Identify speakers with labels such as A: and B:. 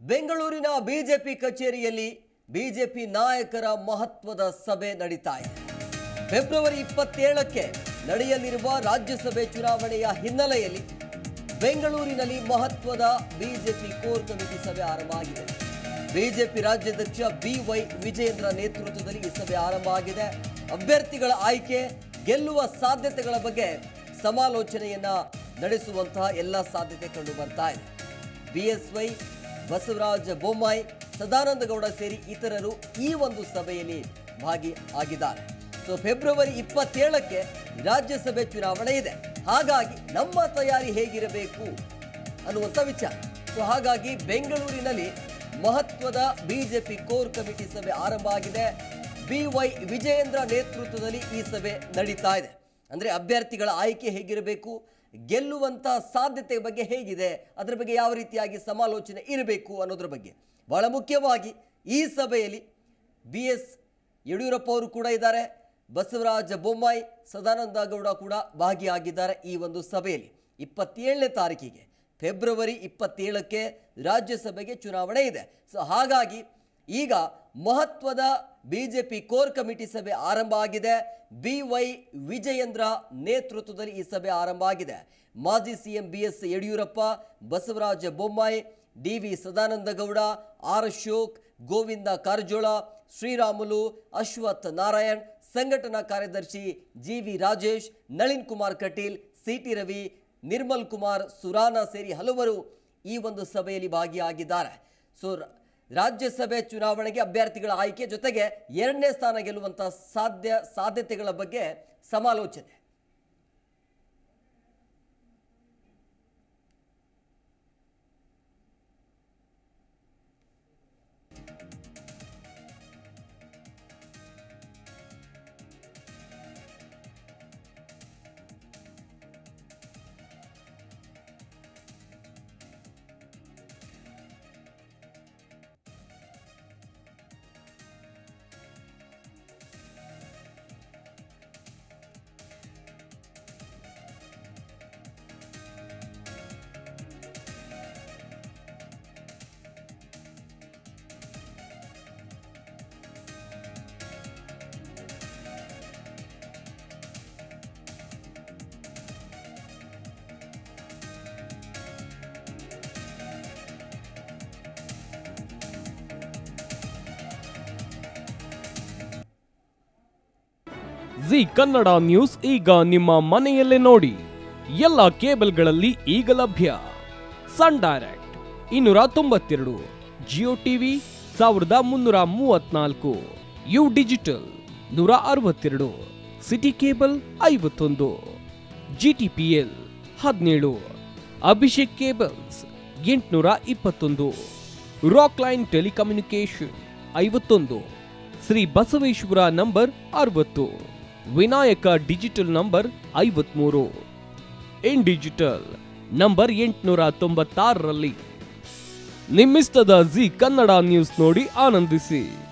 A: ಬೆಂಗಳೂರಿನ ಬಿಜೆಪಿ ಕಚೇರಿಯಲ್ಲಿ ಬಿಜೆಪಿ ನಾಯಕರ ಮಹತ್ವದ ಸಭೆ ನಡೀತಾ ಇದೆ ಫೆಬ್ರವರಿ ಇಪ್ಪತ್ತೇಳಕ್ಕೆ ನಡೆಯಲಿರುವ ರಾಜ್ಯಸಭೆ ಚುನಾವಣೆಯ ಹಿನ್ನೆಲೆಯಲ್ಲಿ ಬೆಂಗಳೂರಿನಲ್ಲಿ ಮಹತ್ವದ ಬಿಜೆಪಿ ಕೋರ್ ಕಮಿಟಿ ಸಭೆ ಆರಂಭ ಆಗಿದೆ ಬಿಜೆಪಿ ರಾಜ್ಯಾಧ್ಯಕ್ಷ ಬಿ ವೈ ವಿಜಯೇಂದ್ರ ನೇತೃತ್ವದಲ್ಲಿ ಈ ಸಭೆ ಆರಂಭ ಆಗಿದೆ ಅಭ್ಯರ್ಥಿಗಳ ಆಯ್ಕೆ ಗೆಲ್ಲುವ ಸಾಧ್ಯತೆಗಳ ಬಗ್ಗೆ ಸಮಾಲೋಚನೆಯನ್ನ ನಡೆಸುವಂತಹ ಎಲ್ಲ ಸಾಧ್ಯತೆ ಕಂಡು ಬರ್ತಾ ಇದೆ ಬಿಎಸ್ವೈ ಬಸವರಾಜ ಬೊಮ್ಮಾಯಿ ಸದಾನಂದ ಗೌಡ ಸೇರಿ ಇತರರು ಈ ಒಂದು ಸಭೆಯಲ್ಲಿ ಭಾಗಿ ಆಗಿದ್ದಾರೆ ಸೊ ಫೆಬ್ರವರಿ ಇಪ್ಪತ್ತೇಳಕ್ಕೆ ರಾಜ್ಯಸಭೆ ಚುನಾವಣೆ ಇದೆ ಹಾಗಾಗಿ ನಮ್ಮ ತಯಾರಿ ಹೇಗಿರಬೇಕು ಅನ್ನುವಂಥ ವಿಚಾರ ಸೊ ಹಾಗಾಗಿ ಬೆಂಗಳೂರಿನಲ್ಲಿ ಮಹತ್ವದ ಬಿಜೆಪಿ ಕೋರ್ ಕಮಿಟಿ ಸಭೆ ಆರಂಭ ಆಗಿದೆ ಬಿ ವೈ ವಿಜಯೇಂದ್ರ ನೇತೃತ್ವದಲ್ಲಿ ಈ ಸಭೆ ನಡೀತಾ ಇದೆ ಅಂದ್ರೆ ಅಭ್ಯರ್ಥಿಗಳ ಆಯ್ಕೆ ಹೇಗಿರಬೇಕು ಗೆಲ್ಲುವಂತ ಸಾಧ್ಯತೆ ಬಗ್ಗೆ ಹೇಗಿದೆ ಅದರ ಬಗ್ಗೆ ಯಾವ ರೀತಿಯಾಗಿ ಸಮಾಲೋಚನೆ ಇರಬೇಕು ಅನ್ನೋದ್ರ ಬಗ್ಗೆ ಬಹಳ ಮುಖ್ಯವಾಗಿ ಈ ಸಭೆಯಲ್ಲಿ ಬಿ ಎಸ್ ಯಡಿಯೂರಪ್ಪ ಅವರು ಕೂಡ ಇದ್ದಾರೆ ಬಸವರಾಜ ಬೊಮ್ಮಾಯಿ ಸದಾನಂದ ಗೌಡ ಕೂಡ ಭಾಗಿಯಾಗಿದ್ದಾರೆ ಈ ಒಂದು ಸಭೆಯಲ್ಲಿ ಇಪ್ಪತ್ತೇಳನೇ ತಾರೀಕಿಗೆ ಫೆಬ್ರವರಿ ಇಪ್ಪತ್ತೇಳಕ್ಕೆ ರಾಜ್ಯಸಭೆಗೆ ಚುನಾವಣೆ ಇದೆ ಸೊ ಹಾಗಾಗಿ ಈಗ ಮಹತ್ವದ ಬಿಜೆಪಿ ಕೋರ್ ಕಮಿಟಿ ಸಭೆ ಆರಂಭ ಆಗಿದೆ ಬಿ ವೈ ವಿಜಯೇಂದ್ರ ನೇತೃತ್ವದಲ್ಲಿ ಈ ಸಭೆ ಆರಂಭ ಆಗಿದೆ ಮಾಜಿ CM B S Yediyurappa Basavaraj Bommai D V Sadananda Gowda R Ashok Govinda Karjol Sriramulu Ashwath Narayan ಸಂಘಟನಾ ಕಾರ್ಯದರ್ಶಿ G V Rajesh Nalin Kumar Kateel C T Ravi Nirmal Kumar Surana ಸೇರಿ ಹಲವರು ಈ ಒಂದು ಸಭೆಯಲ್ಲಿ ಭಾಗಿಯಾಗಿದ್ದಾರೆ ಸೊ ರ- ರಾಜ್ಯಸಭೆ ಚುನಾವಣೆಗೆ ಅಭ್ಯರ್ಥಿಗಳ ಆಯ್ಕೆ ಜೊತೆಗೆ ಎರಡನೇ ಸ್ಥಾನ ಗೆಲ್ಲುವಂತಹ ಸಾಧ್ಯ ಸಾಧ್ಯತೆಗಳ ಬಗ್ಗೆ ಸಮಾಲೋಚನೆ
B: ಜಿ ಕನ್ನಡ ನ್ಯೂಸ್ ಈಗ ನಿಮ್ಮ ಮನೆಯಲ್ಲೇ ನೋಡಿ ಎಲ್ಲ ಕೇಬಲ್ಗಳಲ್ಲಿ ಈಗ ಲಭ್ಯ ಸನ್ ಡೈರೆಕ್ಟ್ ಇನ್ನೂರ ತೊಂಬತ್ತೆರಡು ಜಿಯೋ ಟಿವಿ ಸಾವಿರದ ಮುನ್ನೂರ ಮೂವತ್ನಾಲ್ಕು ಯು ಡಿಜಿಟಲ್ ನೂರ ಅರವತ್ತೆರಡು ಸಿಟಿ ಕೇಬಲ್ ಐವತ್ತೊಂದು ಜಿ ಟಿ ಪಿ ಎಲ್ ಹದಿನೇಳು ಅಭಿಷೇಕ್ ಕೇಬಲ್ಸ್ ಎಂಟುನೂರ ಇಪ್ಪತ್ತೊಂದು ರಾಕ್ ಲೈನ್ ಟೆಲಿಕಮ್ಯುನಿಕೇಶನ್ ಐವತ್ತೊಂದು ಶ್ರೀ ಬಸವೇಶ್ವರ ನಂಬರ್ ಅರವತ್ತು ವಿನಾಯಕ ಡಿಜಿಟಲ್ ನಂಬರ್ ಐವತ್ಮೂರು ಇನ್ ಡಿಜಿಟಲ್ ನಂಬರ್ ಎಂಟುನೂರ ತೊಂಬತ್ತಾರರಲ್ಲಿ ನಿಮ್ಮಿಸ್ತದ ಜಿ ಕನ್ನಡ ನ್ಯೂಸ್ ನೋಡಿ ಆನಂದಿಸಿ